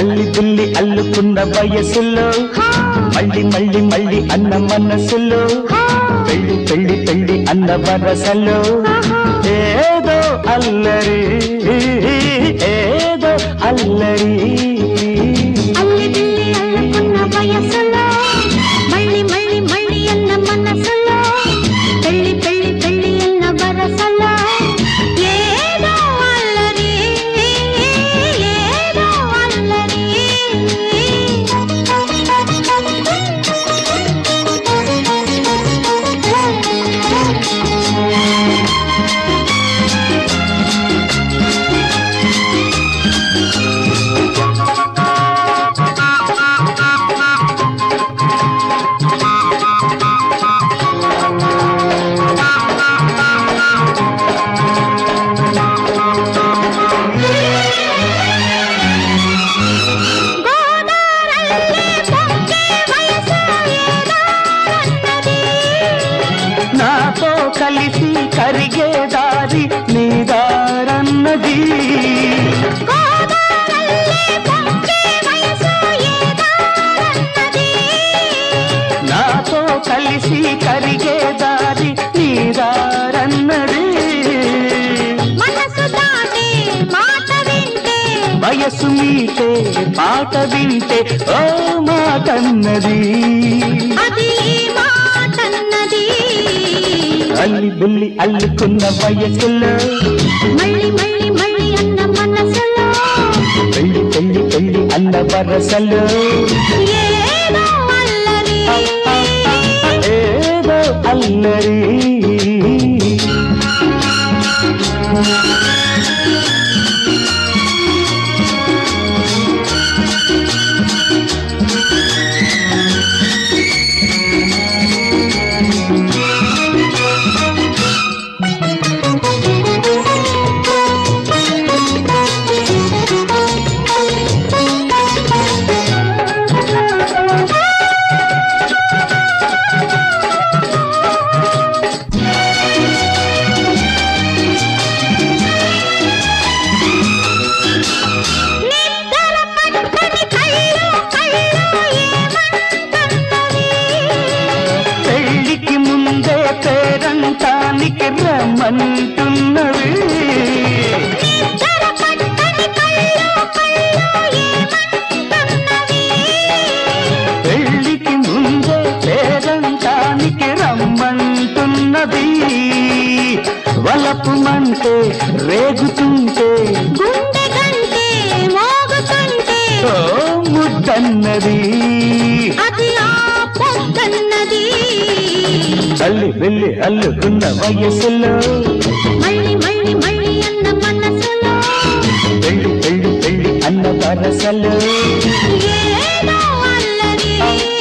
అల్లి బిల్లి అల్లుకున్న వయసులో మళ్ళీ మళ్ళీ మళ్ళీ అన్న మనసులో పెళ్లి పెళ్లి పెళ్లి అన్న వరసలో ఏదో అల్లరి ఏదో అల్లరి అల్లి బిల్లి అల్లుకున్న వయసులో మళ్ళీ మళ్ళీ మళ్ళీ అన్న మనసులో పెళ్లి పెళ్లి పెళ్లి అన్న వరసలో ఏదో అల్లరి ఏదో అల్లరి గోదారల్లే పొంగే వయసు ఏదో అన్నది నాతో కలిసి కరిగే దారి నీదారన్నది గోదారల్లే పొంగే వయసు ఏదో అన్నది నాతో కలిసి కరిగే దారి నీదారన్నది మనసు దాటే మాట వింటే వయసు మీటే పాట వింటే ఓ మాటన్నది అది ఈ మాటన్నది అల్లి బుల్లి అల్లుకున్న వయసులో మళ్ళీ మళ్ళీ మళ్ళీ అన్న మనసులో పెళ్లి పెళ్లి పెళ్లి అన్న వరసలో ఏదో అల్లరి ఏదో అల్లరి నిద్ర పట్టని కళ్ళు కళ్ళు ఏమంటున్నవి పెళ్లికి ముందే పేరంటానికి రమ్మంటున్నవి నిద్ర పట్టని కళ్ళు కళ్ళు ఏమంటున్నవి పెళ్లికి ముందే పేరంటానికి రమ్మంటున్నది వలపుమంటే రేగుతుంటే గుండె గంటే మోగుతుంటే ఓ ముద్దన్నది అది ఆ పొద్దన్నది తల్లి వెళ్ళి అల్లుకున్న వయసులో మళ్ళీ మళ్ళీ మళ్ళీ అన్న మనసులో పెళ్లి పెళ్లి పెళ్లి అన్న వరసలో ఏదో అల్లరి